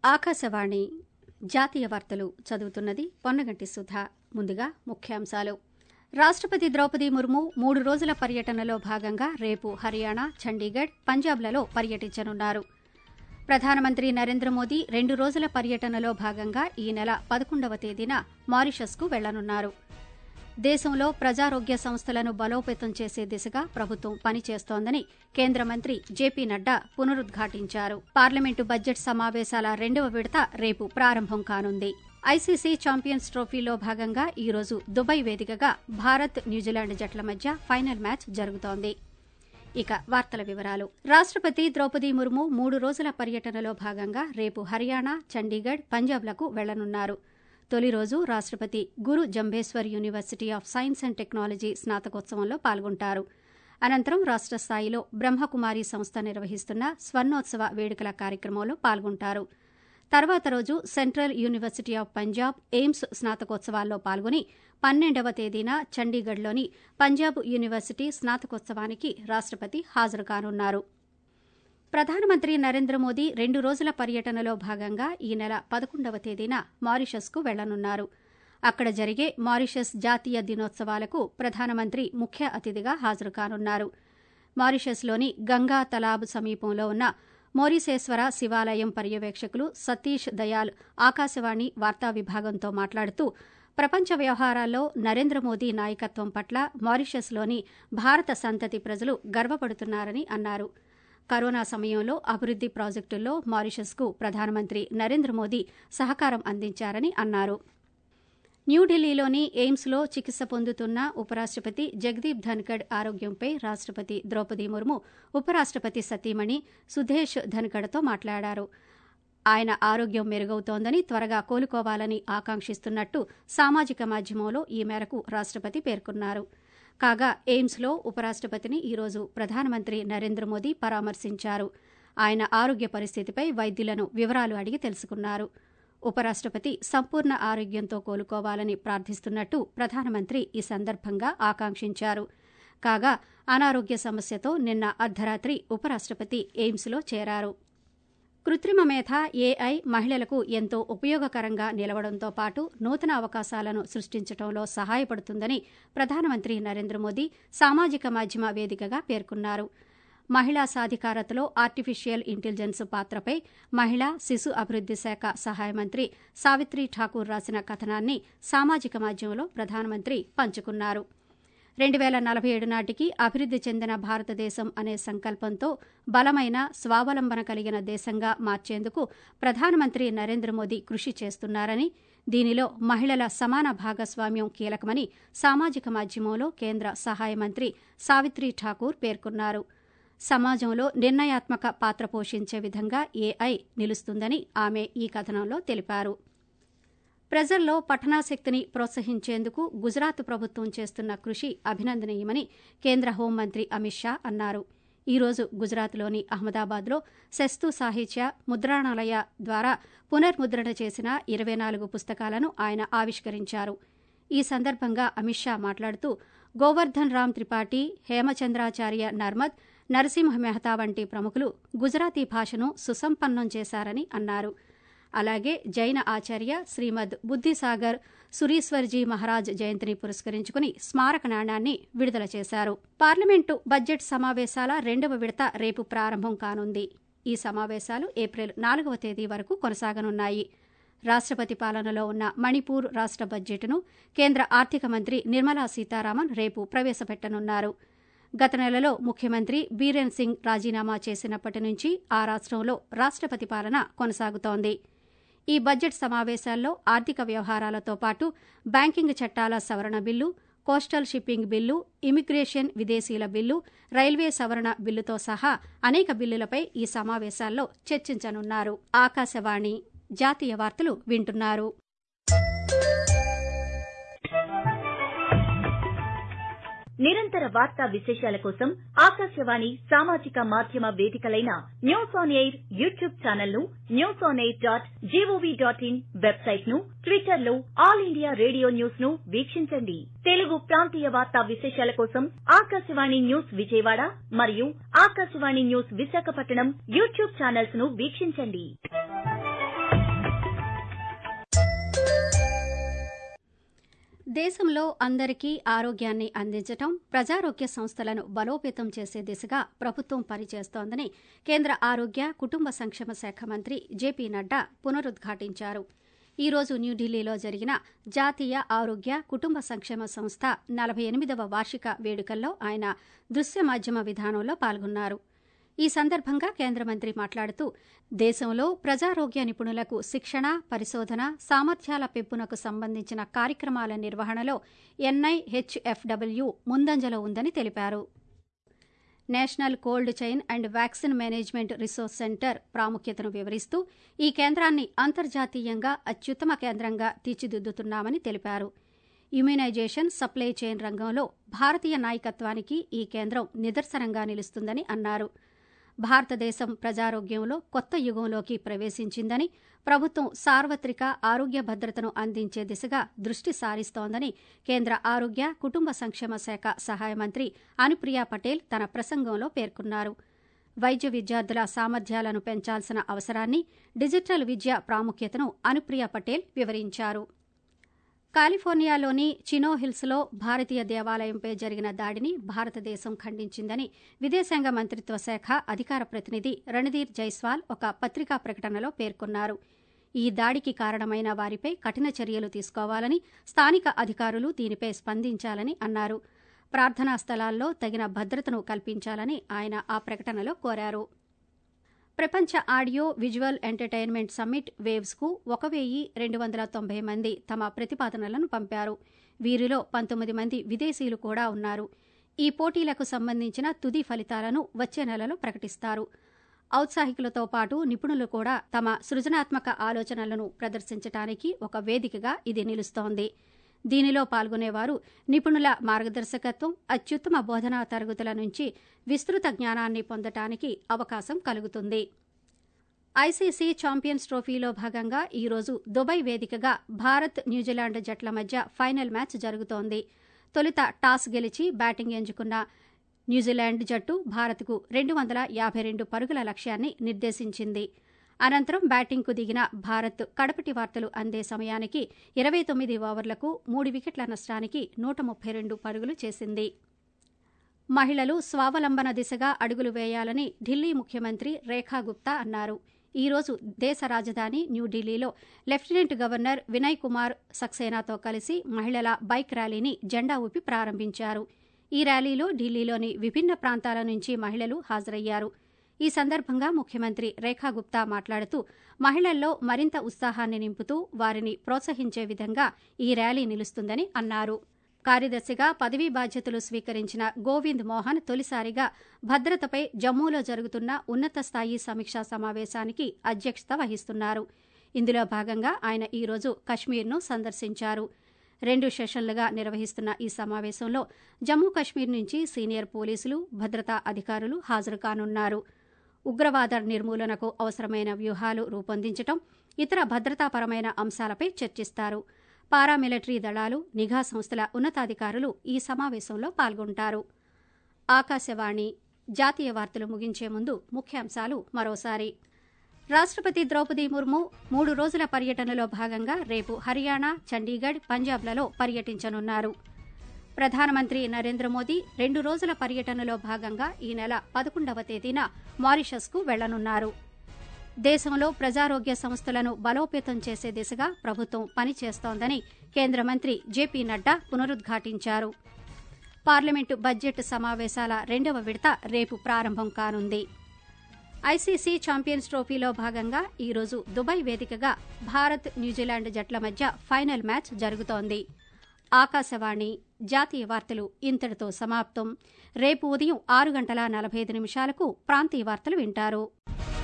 ఆకాశవాణి జాతీయ వార్తలు చదువుతున్నది పొన్నగంటి సుధా ముందుగా ముఖ్యాంశాలు రాష్టపతి ద్రౌపది ముర్ము మూడు రోజుల పర్యటనలో భాగంగా రేపు హర్యానా చండీగఢ్ పంజాబ్లలో పర్యటించనున్నారు ప్రధానమంత్రి నరేంద్ర మోదీ రెండు రోజుల పర్యటనలో భాగంగా ఈ నెల పదకొండవ తేదీన మారిషస్కు వెళ్లనున్నారు దేశంలో ప్రజారోగ్య సంస్థలను బలోపేతం చేసే దిశగా ప్రభుత్వం పనిచేస్తోందని కేంద్ర మంత్రి జేపీ నడ్డా పునరుద్ఘాటించారు పార్లమెంటు బడ్జెట్ సమావేశాల రెండవ విడత రేపు ప్రారంభం కానుంది ఐసీసీ ఛాంపియన్స్ ట్రోఫీలో భాగంగా ఈ రోజు దుబాయ్ వేదికగా భారత్ న్యూజిలాండ్ జట్ల మధ్య ఫైనల్ మ్యాచ్ జరుగుతోంది ఇక వార్తల వివరాలు రాష్టపతి ద్రౌపది ముర్ము మూడు రోజుల పర్యటనలో భాగంగా రేపు హర్యానా చండీగఢ్ పంజాబ్లకు వెళ్లనున్నారు తొలి రోజు రాష్టపతి Guru Jambheshwar university of science and technology స్నాతకోత్సవంలో పాల్గొంటారు అనంతరం రాష్ట స్థాయిలో బ్రహ్మకుమారి సంస్థ నిర్వహిస్తున్న స్వర్ణోత్సవ వేడుకల కార్యక్రమంలో పాల్గొంటారు తర్వాత రోజు central university of Punjab AIIMS స్నాతకోత్సవాల్లో పాల్గొని పన్నెండవ తేదీన చండీగఢ్లోని పంజాబ్ యూనివర్సిటీ స్నాతకోత్సవానికి రాష్టపతి హాజరు కానున్నారు ప్రధానమంత్రి నరేంద్ర మోదీ రెండు రోజుల పర్యటనలో భాగంగా ఈ నెల పదకొండవ తేదీన మారిషస్కు వెళ్లనున్నారు అక్కడ జరిగే మారిషస్ జాతీయ దినోత్సవాలకు ప్రధానమంత్రి ముఖ్య అతిథిగా హాజరు కానున్నారు మారిషస్లోని గంగా తలాబ్ సమీపంలో ఉన్న మోరిసేశ్వర శివాలయం పర్యవేక్షకులు సతీష్ దయాల్ ఆకాశవాణి వార్తా విభాగంతో మాట్లాడుతూ ప్రపంచ వ్యవహారాల్లో నరేంద్ర మోదీ నాయకత్వం పట్ల మారిషస్లోని భారత సంతతి ప్రజలు గర్వపడుతున్నారని అన్నారు కరోనా సమయంలో అభివృద్ది ప్రాజెక్టుల్లో మారిషస్కు ప్రధానమంత్రి నరేంద్ర మోదీ సహకారం అందించారని అన్నారు న్యూఢిల్లీలోని ఎయిమ్స్లో చికిత్స పొందుతున్న ఉపరాష్టపతి జగదీప్ ధన్కడ్ ఆరోగ్యంపై రాష్టపతి ద్రౌపది ముర్ము ఉపరాష్టపతి సతీమణి సుధేష్ ధన్కడ్తో మాట్లాడారు ఆయన ఆరోగ్యం మెరుగవుతోందని త్వరగా కోలుకోవాలని ఆకాంక్షిస్తున్నట్టు సామాజిక మాధ్యమంలో ఈ మేరకు రాష్టపతి పేర్కొన్నారు కాగా ఎయిమ్స్లో ఉపరాష్టపతిని ఈరోజు ప్రధానమంత్రి నరేంద్ర మోదీ పరామర్శించారు ఆయన ఆరోగ్య పరిస్థితిపై వైద్యులను వివరాలు అడిగి తెలుసుకున్నారు ఉపరాష్టపతి సంపూర్ణ ఆరోగ్యంతో కోలుకోవాలని ప్రార్థిస్తున్నట్టు ప్రధానమంత్రి ఈ సందర్భంగా ఆకాంక్షించారు కాగా అనారోగ్య సమస్యతో నిన్న అర్ధరాత్రి ఉపరాష్టపతి ఎయిమ్స్లో చేరారు కృత్రిమ మేధ ఏఐ మహిళలకు ఎంతో ఉపయోగకరంగా నిలవడంతో పాటు నూతన అవకాశాలను సృష్టించడంలో సహాయపడుతుందని ప్రధానమంత్రి నరేంద్ర మోదీ సామాజిక మాధ్యమ వేదికగా పేర్కొన్నారు మహిళా సాధికారతలో ఆర్టిఫిషియల్ ఇంటెలిజెన్స్ పాత్రపై మహిళా శిశు అభివృద్ది శాఖ సహాయ మంత్రి సావిత్రి ఠాకూర్ రాసిన కథనాన్ని సామాజిక మాధ్యమంలో ప్రధానమంత్రి పంచుకున్నారు రెండు వేల నలభై ఏడు నాటికి అభివృద్ది చెందిన భారతదేశం అనే సంకల్పంతో బలమైన స్వావలంబన కలిగిన దేశంగా మార్చేందుకు ప్రధానమంత్రి నరేంద్ర మోదీ కృషి చేస్తున్నారని దీనిలో మహిళల సమాన భాగస్వామ్యం కీలకమని సామాజిక మాధ్యమంలో కేంద్ర సహాయ మంత్రి సావిత్రి ఠాకూర్ పేర్కొన్నారు సమాజంలో నిర్ణయాత్మక పాత్ర పోషించే విధంగా ఏఐ నిలుస్తుందని ఆమె ఈ కథనంలో తెలిపారు ప్రజల్లో పఠనాశక్తిని ప్రోత్సహించేందుకు గుజరాత్ ప్రభుత్వం చేస్తున్న కృషి అభినందనీయమని కేంద్ర హోంమంత్రి అమిత్ షా అన్నారు ఈ రోజు గుజరాత్లోని అహ్మదాబాద్లో శస్తు సాహిత్య ముద్రణాలయ ద్వారా పునర్ముద్రణ చేసిన ఇరవై నాలుగు పుస్తకాలను ఆయన ఆవిష్కరించారు ఈ సందర్భంగా అమిత్ షా మాట్లాడుతూ గోవర్ధన్ రామ్ త్రిపాఠి హేమచంద్రాచార్య నర్మద్ నరసింహ మెహతా వంటి ప్రముఖులు గుజరాతీ భాషను సుసంపన్నం చేశారని అన్నారు అలాగే జైన ఆచార్య శ్రీమద్ బుద్దిసాగర్ సురీశ్వర్జీ మహారాజ్ జయంతిని పురస్కరించుకుని స్మారక నాణాన్ని విడుదల చేశారు పార్లమెంటు బడ్జెట్ సమావేశాల రెండవ విడత రేపు ప్రారంభం కానుంది ఈ సమావేశాలు ఏప్రిల్ నాలుగవ తేదీ వరకు కొనసాగనున్నాయి రాష్టపతి పాలనలో ఉన్న మణిపూర్ రాష్ట బడ్జెట్ను కేంద్ర ఆర్థిక మంత్రి నిర్మలా సీతారామన్ రేపు ప్రవేశపెట్టనున్నారు గత నెలలో ముఖ్యమంత్రి బీరేన్ సింగ్ రాజీనామా చేసినప్పటి నుంచి ఆ రాష్టంలో రాష్టపతి పాలన కొనసాగుతోంది ఈ బడ్జెట్ సమావేశాల్లో ఆర్థిక వ్యవహారాలతో పాటు బ్యాంకింగ్ చట్టాల సవరణ bill coastal shipping bill immigration విదేశీల బిల్లు రైల్వే సవరణ బిల్లుతో సహా అనేక బిల్లులపై ఈ సమావేశాల్లో చర్చించనున్నారు ఆకాశవాణి జాతీయ వార్తలు వింటున్నారు నిరంతర వార్తా విశేషాల కోసం ఆకాశవాణి సామాజిక మాధ్యమ వేదికలైన news on air YouTube channel ను news on air dot G O V dot in website ను ట్విట్టర్ లో ఆల్ ఇండియా రేడియో న్యూస్ ను వీక్షించండి తెలుగు ప్రాంతీయ వార్తా విశేషాల కోసం ఆకాశవాణి న్యూస్ విజయవాడ మరియు Akashvani news Visakhapatnam YouTube channels ను వీక్షించండి దేశంలో అందరికీ ఆరోగ్యాన్ని అందించడం ప్రజారోగ్య సంస్థలను బలోపేతం చేసే దిశగా ప్రభుత్వం పనిచేస్తోందని కేంద్ర ఆరోగ్య కుటుంబ సంక్షేమ శాఖ మంత్రి జేపీ నడ్డా పునరుద్ఘాటించారు ఈ రోజు న్యూఢిల్లీలో జరిగిన జాతీయ ఆరోగ్య కుటుంబ సంక్షేమ సంస్థ నలభై ఎనిమిదవ వార్షిక వేడుకల్లో ఆయన దృశ్య మాధ్యమ విధానంలో పాల్గొన్నారు ఈ సందర్భంగా కేంద్ర మంత్రి మాట్లాడుతూ దేశంలో ప్రజారోగ్య నిపుణులకు శిక్షణ పరిశోధన సామర్థ్యాల పెంపునకు సంబంధించిన కార్యక్రమాల నిర్వహణలో ఎన్ఐహెచ్ఎఫ్డబ్ల్యూ ముందంజలో ఉందని తెలిపారు national cold chain and vaccine management resource centre ప్రాముఖ్యతను వివరిస్తూ ఈ కేంద్రాన్ని అంతర్జాతీయంగా అత్యుత్తమ కేంద్రంగా తీర్చిదిద్దుతున్నామని తెలిపారు ఇమ్యునైజేషన్ సప్లై చైన్ రంగంలో భారతీయ నాయకత్వానికి ఈ కేంద్రం నిదర్శనంగా నిలుస్తుందని అన్నారు భారతదేశం ప్రజారోగ్యంలో కొత్త యుగంలోకి ప్రవేశించిందని ప్రభుత్వం సార్వత్రిక ఆరోగ్య భద్రతను అందించే దిశగా దృష్టి సారిస్తోందని కేంద్ర ఆరోగ్య కుటుంబ సంక్షేమ శాఖ సహాయ మంత్రి అనుప్రియా పటేల్ తన ప్రసంగంలో పేర్కొన్నారు వైద్య విద్యార్థుల సామర్థ్యాలను పెంచాల్సిన అవసరాన్ని డిజిటల్ విద్య ప్రాముఖ్యతను అనుప్రియా పటేల్ వివరించారు కాలిఫోర్నియాలోని చినో హిల్స్లో భారతీయ దేవాలయంపై జరిగిన దాడిని భారతదేశం ఖండించిందని విదేశాంగ మంత్రిత్వ శాఖ అధికార ప్రతినిధి రణధీర్ జైస్వాల్ ఒక పత్రికా ప్రకటనలో పేర్కొన్నారు ఈ దాడికి కారణమైన వారిపై కఠిన చర్యలు తీసుకోవాలని స్థానిక అధికారులు దీనిపై స్పందించాలని అన్నారు ప్రార్థనా స్థలాల్లో తగిన భద్రతను కల్పించాలని ఆయన ఆ ప్రకటనలో కోరారు ప్రపంచ ఆడియో విజువల్ ఎంటర్టైన్మెంట్ సమ్మిట్ వేవ్స్కు ఒక వెయ్యి రెండు వందల తొంభై మంది తమ ప్రతిపాదనలను పంపారు వీరిలో పంతొమ్మిది మంది విదేశీయులు కూడా ఉన్నారు ఈ పోటీలకు సంబంధించిన తుది ఫలితాలను వచ్చే నెలలో ప్రకటిస్తారు ఔత్సాహికులతో పాటు నిపుణులు కూడా తమ సృజనాత్మక ఆలోచనలను ప్రదర్శించడానికి ఒక వేదికగా ఇది నిలుస్తోంది దీనిలో పాల్గొనేవారు నిపుణుల మార్గదర్శకత్వం అత్యుత్తమ బోధనా తరగతుల నుంచి విస్తృత జ్ఞానాన్ని పొందటానికి అవకాశం కలుగుతుంది ఐసీసీ ఛాంపియన్స్ ట్రోఫీలో భాగంగా ఈరోజు దుబాయ్ వేదికగా భారత్ న్యూజిలాండ్ జట్ల మధ్య ఫైనల్ మ్యాచ్ జరుగుతోంది తొలుత టాస్ గెలిచి బ్యాటింగ్ ఎంచుకున్న న్యూజిలాండ్ జట్టు భారత్కు రెండు వందల యాభై రెండు పరుగుల లక్ష్యాన్ని నిర్దేశించింది అనంతరం బ్యాటింగ్కు దిగిన భారత్ కడపటి వార్తలు అందే సమయానికి ఇరవై తొమ్మిది ఓవర్లకు మూడు వికెట్ల నష్టానికి నూట ముప్పై రెండు పరుగులు చేసింది మహిళలు స్వావలంబన దిశగా అడుగులు వేయాలని ఢిల్లీ ముఖ్యమంత్రి రేఖా గుప్తా అన్నారు ఈ రోజు దేశ రాజధాని న్యూఢిల్లీలో లెఫ్టినెంట్ గవర్నర్ వినయ్ కుమార్ సక్సేనాతో కలిసి మహిళల బైక్ ర్యాలీని జెండా ఊపి ప్రారంభించారు ఈ ర్యాలీలో ఢిల్లీలోని విభిన్న ప్రాంతాల నుంచి మహిళలు హాజరయ్యారు ఈ సందర్భంగా ముఖ్యమంత్రి రేఖా గుప్తా మాట్లాడుతూ మహిళల్లో మరింత ఉత్సాహాన్ని నింపుతూ వారిని ప్రోత్సహించే విధంగా ఈ ర్యాలీ నిలుస్తుందని అన్నారు కార్యదర్శిగా పదవీ బాధ్యతలు స్వీకరించిన గోవింద్ మోహన్ తొలిసారిగా భద్రతపై జమ్మూలో జరుగుతున్న ఉన్నత స్థాయి సమీక్షా సమావేశానికి అధ్యక్షత వహిస్తున్నారు ఇందులో భాగంగా ఆయన ఈరోజు కశ్మీర్ను సందర్శించారు రెండు సెషన్లుగా నిర్వహిస్తున్న ఈ సమావేశంలో జమ్మూ కశ్మీర్ నుంచి సీనియర్ పోలీసులు భద్రతా అధికారులు హాజరు కానున్నారు ఉగ్రవాద నిర్మూలనకు అవసరమైన వ్యూహాలు రూపొందించడం ఇతర భద్రతాపరమైన అంశాలపై చర్చిస్తారు పారామిలిటరీ దళాలు నిఘా సంస్థల ఉన్నతాధికారులు ఈ సమావేశంలో పాల్గొంటారు ఆకాశవాణి జాతీయ వార్తలు ముగించే ముందు ముఖ్యాంశాలు మరోసారి రాష్టపతి ద్రౌపది ముర్ము మూడు రోజుల పర్యటనలో భాగంగా రేపు హర్యానా చండీగఢ్ పంజాబ్లలో పర్యటించనున్నారు ప్రధానమంత్రి నరేంద్ర మోదీ రెండు రోజుల పర్యటనలో భాగంగా ఈ నెల పదకొండవ తేదీన మారిషస్కు వెళ్లనున్నారు దేశంలో ప్రజారోగ్య సంస్థలను బలోపేతం చేసే దిశగా ప్రభుత్వం పనిచేస్తోందని కేంద్ర మంత్రి జేపీ నడ్డా పునరుద్ఘాటించారు పార్లమెంటు బడ్జెట్ సమావేశాల రెండవ విడత రేపు ప్రారంభం కానుంది ఐసీసీ ఛాంపియన్స్ ట్రోఫీలో భాగంగా ఈరోజు దుబాయ్ వేదికగా భారత్ న్యూజిలాండ్ జట్ల మధ్య ఫైనల్ మ్యాచ్ జరుగుతోంది ఆకాశవాణి జాతీయ వార్తలు ఇంతటితో సమాప్తం రేపు ఉదయం ఆరు గంటల నలభై ఐదు నిమిషాలకు ప్రాంతీయ వార్తలు వింటారు